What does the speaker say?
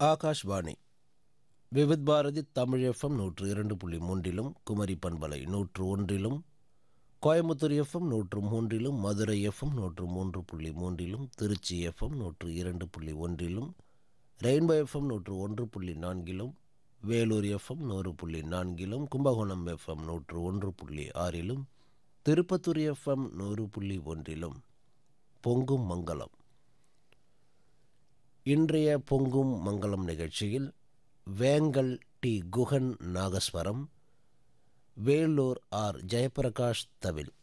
Akashvani Vividh Bharati Tamil FM நூற்று இரண்டு புள்ளி மூன்றிலும் குமரி பண்பலை நூற்று ஒன்றிலும் கோயம்புத்தூர் எஃப்எம் நூற்று மூன்றிலும் மதுரை எஃப்எம் நூற்று மூன்று புள்ளி மூன்றிலும் திருச்சி எஃப்எம் நூற்று இரண்டு புள்ளி ஒன்றிலும் ரெயின்போ எஃப்எம் நூற்று ஒன்று புள்ளி நான்கிலும் வேலூர் எஃப்எம் நூறு புள்ளி நான்கிலும் கும்பகோணம் எஃப்எம் நூற்று ஒன்று புள்ளி ஆறிலும் திருப்பத்தூர் எஃப்எம் நூறு புள்ளி ஒன்றிலும் பொங்கும் மங்களம் இன்றைய பொங்கும் மங்களம் நிகழ்ச்சியில் வேங்கல் டி குகன் நாகஸ்வரம் வேலூர் ஆர் ஜெயபிரகாஷ் தவில்